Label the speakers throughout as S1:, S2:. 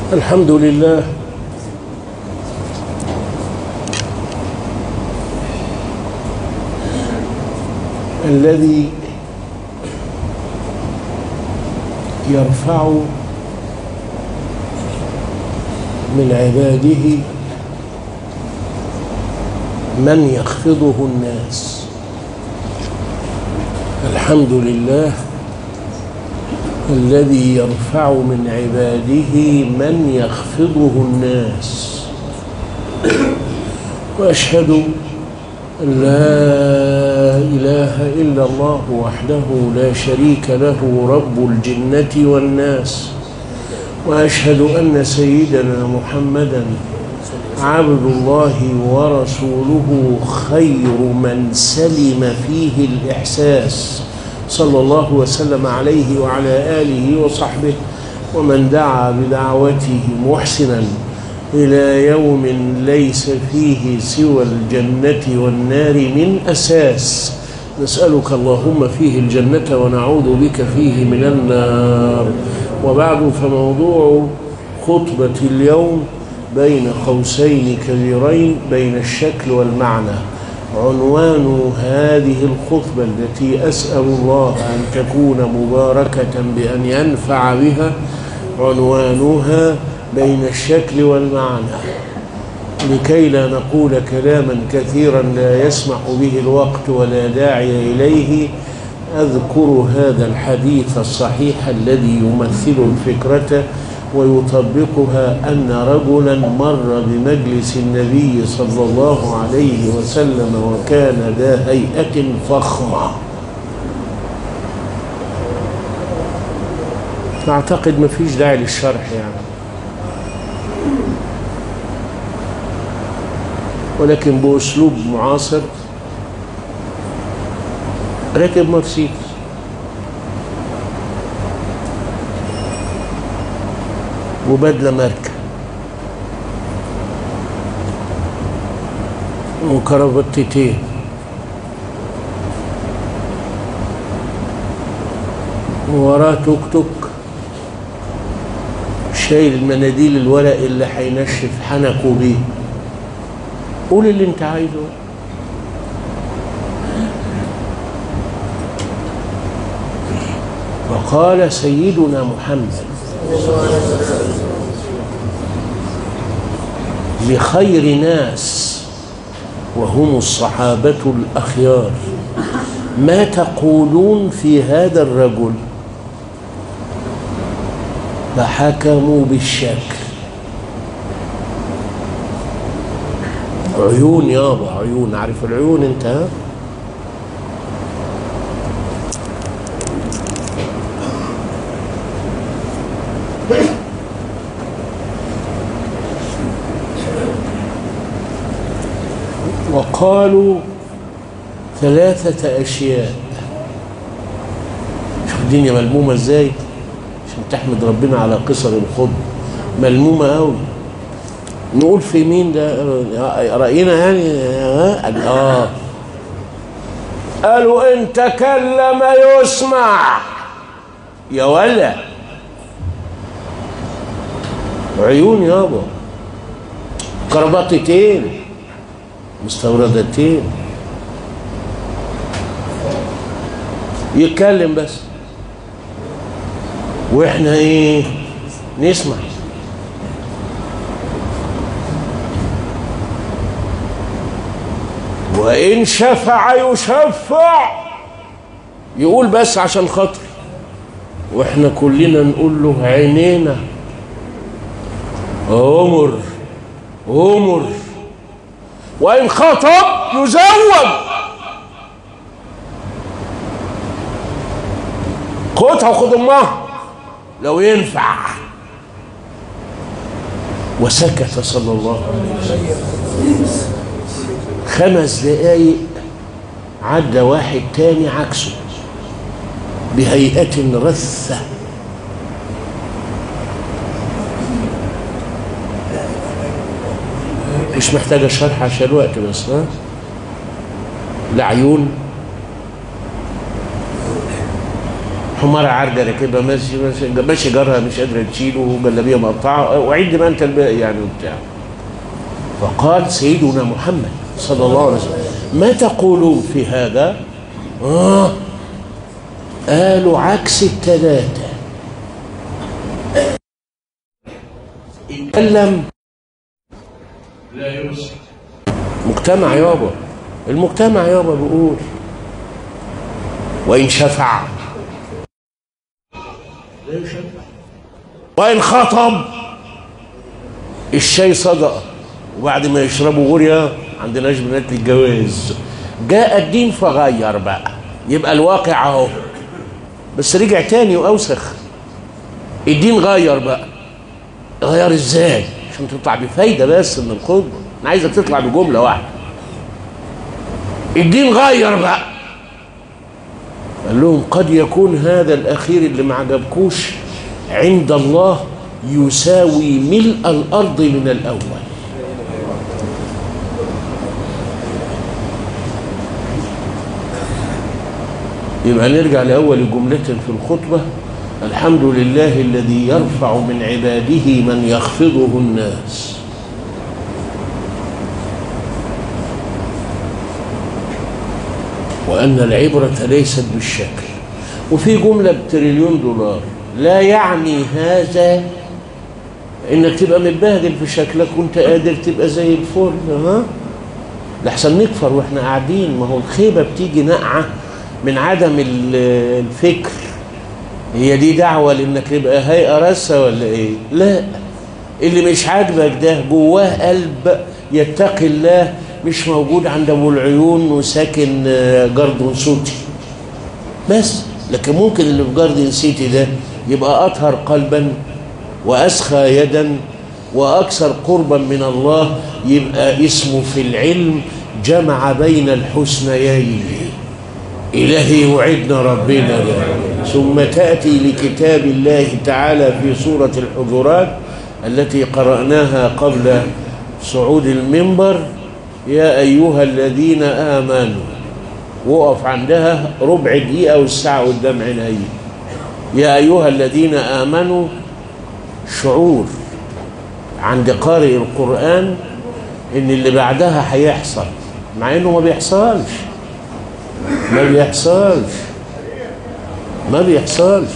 S1: الحمد لله الذي يرفع من عباده من يخفضه الناس الحمد لله الذي يرفع من عباده من يخفضه الناس واشهد ان لا اله الا الله وحده لا شريك له رب الجنه والناس واشهد ان سيدنا محمدا عبد الله ورسوله خير من سلم فيه الاحساس صلى الله وسلم عليه وعلى اله وصحبه ومن دعا بدعوته محسنا الى يوم ليس فيه سوى الجنه والنار من اساس نسالك اللهم فيه الجنه ونعوذ بك فيه من النار وبعد فموضوع خطبه اليوم بين قوسين كبيرين بين الشكل والمعنى عنوان هذه الخطبة التي أسأل الله أن تكون مباركة بأن ينفع بها عنوانها بين الشكل والمعنى لكي لا نقول كلاما كثيرا لا يسمح به الوقت ولا داعي إليه أذكر هذا الحديث الصحيح الذي يمثل الفكرة ويطبقها أن رجلا مر بمجلس النبي صلى الله عليه وسلم وكان ذا هيئة فخمة أعتقد ما فيش داعي للشرح يعني ولكن بأسلوب معاصر راكب مرسيدس وبدلة ماركة وكرافتتين ووراه توك توك شايل المناديل الورق اللي هينشف حنكه بيه قول اللي انت عايزه وقال سيدنا محمد لخير ناس وهم الصحابة الأخيار ما تقولون في هذا الرجل فحكموا بالشكل عيون يابا عيون عارف العيون انت ها وقالوا ثلاثة أشياء شوف الدنيا ملمومة ازاي عشان تحمد ربنا على قصر الخضر ملمومة قوي نقول في مين ده رأينا يعني اه قالوا ان تكلم يسمع يا ولا عيون يابا كربطتين مستوردتين يتكلم بس واحنا ايه نسمع وان شفع يشفع يقول بس عشان خاطر واحنا كلنا نقول له عينينا عمر عمر وإن خطب يزوج خدها وخد امها لو ينفع وسكت صلى الله عليه وسلم خمس دقايق عدى واحد تاني عكسه بهيئة رثة مش محتاجة شرح عشان الوقت بس ها لا عيون حمارة عرجلة كده ماشي ماشي ماشي جارها مش قادرة تشيله وجلابية مقطعة وعد ما أنت الباقي يعني وبتاع فقال سيدنا محمد صلى الله عليه وسلم ما تقولون في هذا؟ آه قالوا عكس الثلاثة اتكلم لا يوسف مجتمع يابا المجتمع يابا بيقول وإن شفع لا يشفع وإن خطب الشاي صدقة وبعد ما يشربوا غوريا عندناش بنات للجواز جاء الدين فغير بقى يبقى الواقع اهو بس رجع تاني واوسخ الدين غير بقى غير ازاي عشان تطلع بفايده بس من الخطبه انا عايزك تطلع بجمله واحده الدين غير بقى قال لهم قد يكون هذا الاخير اللي ما عجبكوش عند الله يساوي ملء الارض من الاول يبقى نرجع لأول جملة في الخطبة الحمد لله الذي يرفع من عباده من يخفضه الناس وأن العبرة ليست بالشكل وفي جملة بتريليون دولار لا يعني هذا انك تبقى متبهدل في شكلك وانت قادر تبقى زي الفل ها لحسن نكفر واحنا قاعدين ما هو الخيبة بتيجي نقعة من عدم الفكر هي دي دعوة لانك تبقى هيئة رسة ولا ايه لا اللي مش عاجبك ده جواه قلب يتقي الله مش موجود عند ابو العيون وساكن جاردن صوتي بس لكن ممكن اللي في جاردن سيتي ده يبقى اطهر قلبا واسخى يدا واكثر قربا من الله يبقى اسمه في العلم جمع بين الحسنيين إلهي وعدنا ربنا ده. ثم تأتي لكتاب الله تعالى في سورة الحجرات التي قرأناها قبل صعود المنبر يا أيها الذين آمنوا وقف عندها ربع دقيقة والساعة قدام عيني يا أيها الذين آمنوا شعور عند قارئ القرآن إن اللي بعدها هيحصل مع إنه ما بيحصلش ما بيحصلش ما بيحصلش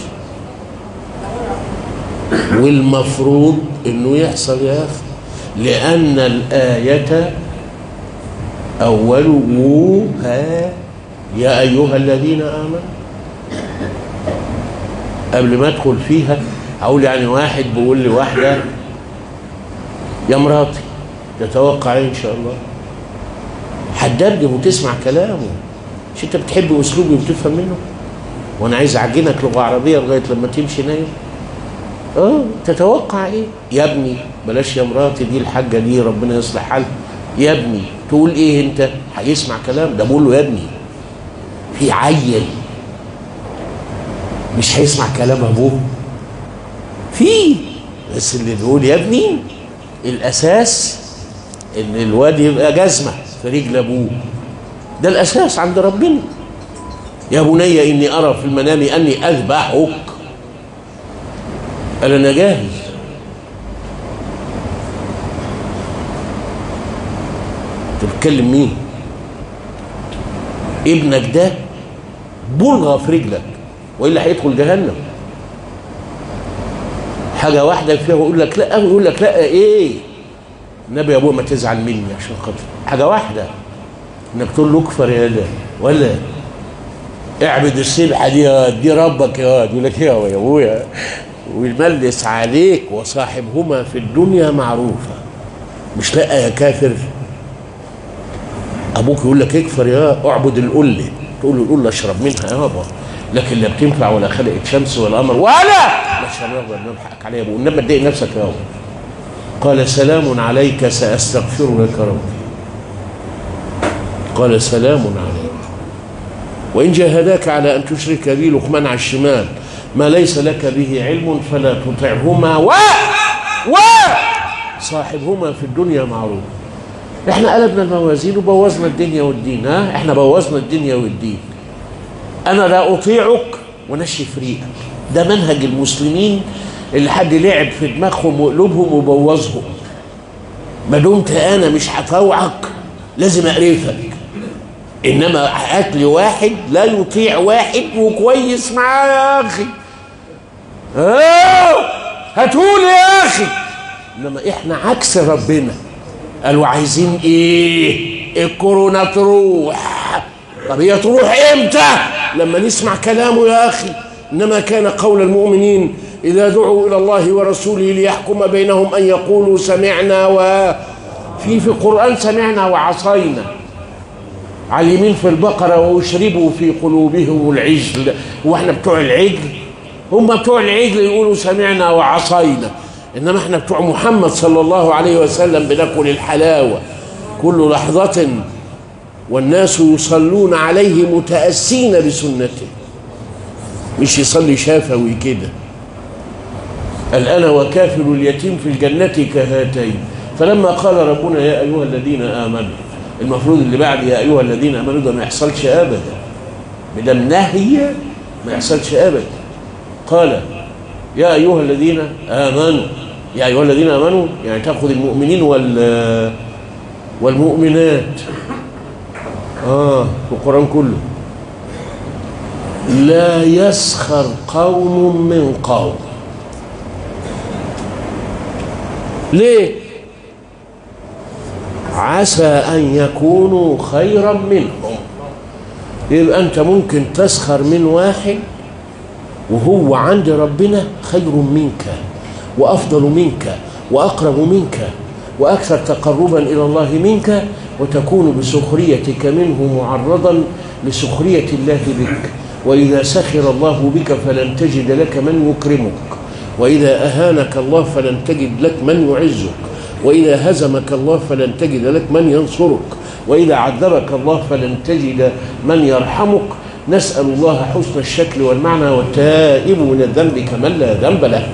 S1: والمفروض انه يحصل يا اخي لان الايه اولها يا ايها الذين امنوا قبل ما ادخل فيها اقول يعني واحد بيقول لي واحده يا مراتي تتوقع ايه ان شاء الله هتدبدب وتسمع كلامه مش انت بتحب اسلوبي وبتفهم منه وانا عايز اعجنك لغه عربيه لغايه لما تمشي نايم اه تتوقع ايه يا ابني بلاش يا مراتي دي الحاجه دي ربنا يصلح حالها يا ابني تقول ايه انت هيسمع كلام ده بقول له يا ابني في عيل مش هيسمع كلام ابوه في بس اللي تقول يا ابني الاساس ان الواد يبقى جزمه في رجل ابوه ده الأساس عند ربنا يا بني إني أرى في المنام أني أذبحك قال أنا جاهز أنت بتكلم مين؟ ابنك ده بلغة في رجلك وإلا هيدخل جهنم حاجة واحدة فيها ويقول لك لا ويقول لك لا إيه؟ النبي يا أبوه ما تزعل مني عشان خاطر حاجة واحدة انك تقول له اكفر يا ده ولا اعبد السبحه دي يا دي ربك يا واد يقول لك يا يا ابويا ويملس عليك وصاحبهما في الدنيا معروفه مش لا يا كافر ابوك يقول لك اكفر يا اعبد القله تقول له القله اشرب منها يابا لكن لا بتنفع ولا خلقت شمس ولا قمر ولا مش هنقدر نضحك عليها يا ابو انما تضايق نفسك يابا قال سلام عليك ساستغفر لك ربي قال سلام عليك وإن جاهداك على أن تشرك بي لقمان على الشمال ما ليس لك به علم فلا تطعهما و و صاحبهما في الدنيا معروف احنا قلبنا الموازين وبوظنا الدنيا والدين ها احنا بوظنا الدنيا والدين انا لا اطيعك ونشف ريقك ده منهج المسلمين اللي حد لعب في دماغهم وقلوبهم وبوظهم ما دمت انا مش هطوعك لازم اقرفك انما هات لي واحد لا يطيع واحد وكويس معاه يا اخي اه هاتولي يا اخي انما احنا عكس ربنا قالوا عايزين ايه الكورونا تروح طب هي تروح امتى لما نسمع كلامه يا اخي انما كان قول المؤمنين اذا دعوا الى الله ورسوله ليحكم بينهم ان يقولوا سمعنا و في في القران سمعنا وعصينا على اليمين في البقره واشربوا في قلوبهم العجل واحنا بتوع العجل هم بتوع العجل يقولوا سمعنا وعصينا انما احنا بتوع محمد صلى الله عليه وسلم بناكل الحلاوه كل لحظه والناس يصلون عليه متاسين بسنته مش يصلي شافوي كده الآن وكافل اليتيم في الجنة كهاتين فلما قال ربنا يا أيها الذين آمنوا المفروض اللي بعد يا أيها الذين آمنوا ده ما يحصلش أبدا بدم نهي ما يحصلش أبدا قال يا أيها الذين آمنوا يا أيها الذين آمنوا يعني تأخذ المؤمنين وال والمؤمنات آه في القرآن كله لا يسخر قوم من قوم ليه عسى أن يكونوا خيرا منهم يبقى أنت ممكن تسخر من واحد وهو عند ربنا خير منك وأفضل منك وأقرب منك وأكثر تقربا إلى الله منك وتكون بسخريتك منه معرضا لسخرية الله بك وإذا سخر الله بك فلن تجد لك من يكرمك وإذا أهانك الله فلن تجد لك من يعزك وإذا هزمك الله فلن تجد لك من ينصرك وإذا عذبك الله فلن تجد من يرحمك نسأل الله حسن الشكل والمعنى والتائب من الذنب كمن لا ذنب له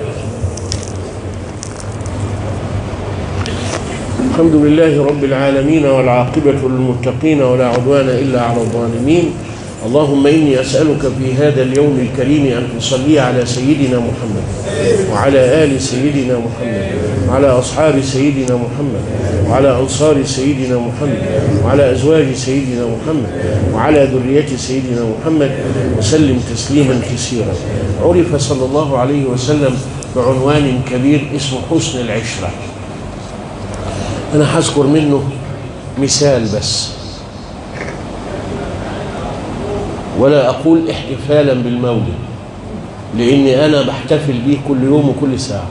S1: الحمد لله رب العالمين والعاقبة للمتقين ولا عدوان إلا على الظالمين اللهم إني أسألك في هذا اليوم الكريم أن تصلي على سيدنا محمد وعلى آل سيدنا محمد وعلى أصحاب سيدنا محمد وعلى أنصار سيدنا محمد وعلى أزواج سيدنا محمد وعلى ذرية سيدنا محمد وسلم تسليما كثيرا عرف صلى الله عليه وسلم بعنوان كبير اسمه حسن العشرة أنا هذكر منه مثال بس ولا أقول احتفالا بالمولد لأني أنا بحتفل به كل يوم وكل ساعة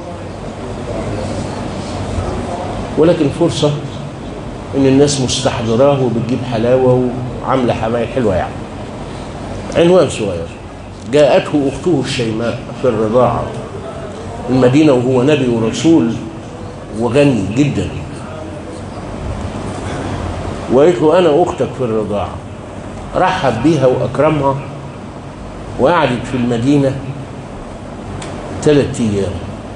S1: ولكن فرصة إن الناس مستحضراه وبتجيب حلاوة وعاملة حماية حلوة يعني عنوان صغير جاءته أخته الشيماء في الرضاعة المدينة وهو نبي ورسول وغني جدا وقالت له أنا أختك في الرضاعة رحب بيها وأكرمها وقعدت في المدينة ثلاث أيام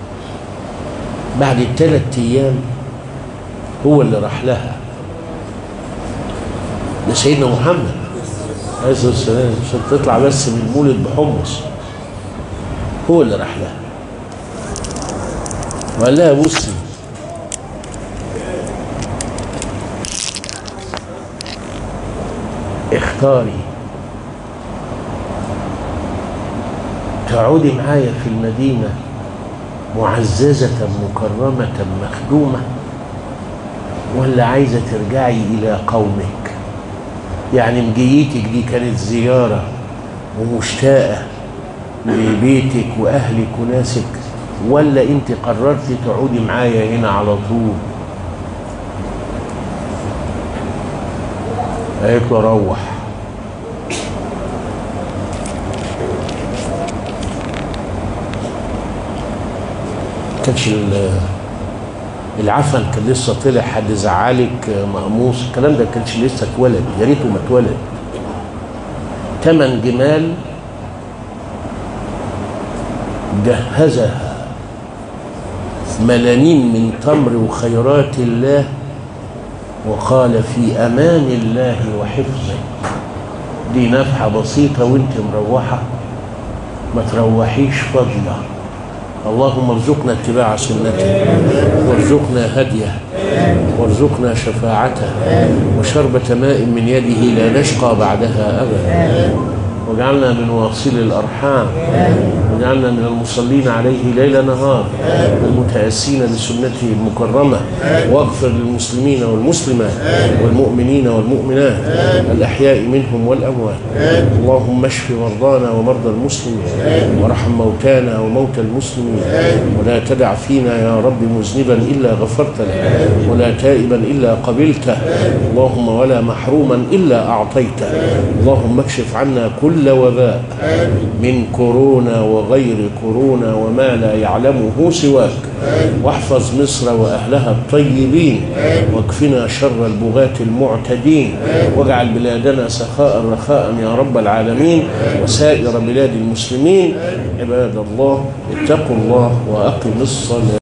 S1: بعد الثلاث أيام هو اللي راح لها ده سيدنا محمد عليه الصلاة والسلام عشان تطلع بس من المولد بحمص هو اللي راح لها وقال لها بصي اختاري تقعدي معايا في المدينة معززة مكرمة مخدومة ولا عايزة ترجعي إلى قومك يعني مجيتك دي كانت زيارة ومشتاقة لبيتك وأهلك وناسك ولا أنت قررتي تقعدي معايا هنا على طول قالت له روح كانش العفن كان لسه طلع حد زعلك مقموص الكلام ده كانش لسه اتولد يا ريته ما اتولد ثمان جمال جهزها ملانين من تمر وخيرات الله وقال في امان الله وحفظه دي نفحه بسيطه وانت مروحه ما تروحيش فضله اللهم ارزقنا اتباع سنته وارزقنا هديه وارزقنا شفاعته وشربة ماء من يده لا نشقى بعدها أبدا واجعلنا من واصل الأرحام واجعلنا من المصلين عليه ليل نهار المتأسين بسنته المكرمة واغفر للمسلمين والمسلمات والمؤمنين والمؤمنات الأحياء منهم والأموات اللهم اشف مرضانا ومرضى المسلمين وارحم موتانا وموتى المسلمين ولا تدع فينا يا رب مذنبا إلا غفرت له ولا تائبا إلا قبلته اللهم ولا محروما إلا أعطيته اللهم اكشف عنا كل وباء من كورونا وغير كورونا وما لا يعلمه سواك واحفظ مصر وأهلها الطيبين واكفنا شر البغاة المعتدين واجعل بلادنا سخاء رخاء يا رب العالمين وسائر بلاد المسلمين عباد الله اتقوا الله وأقم الصلاة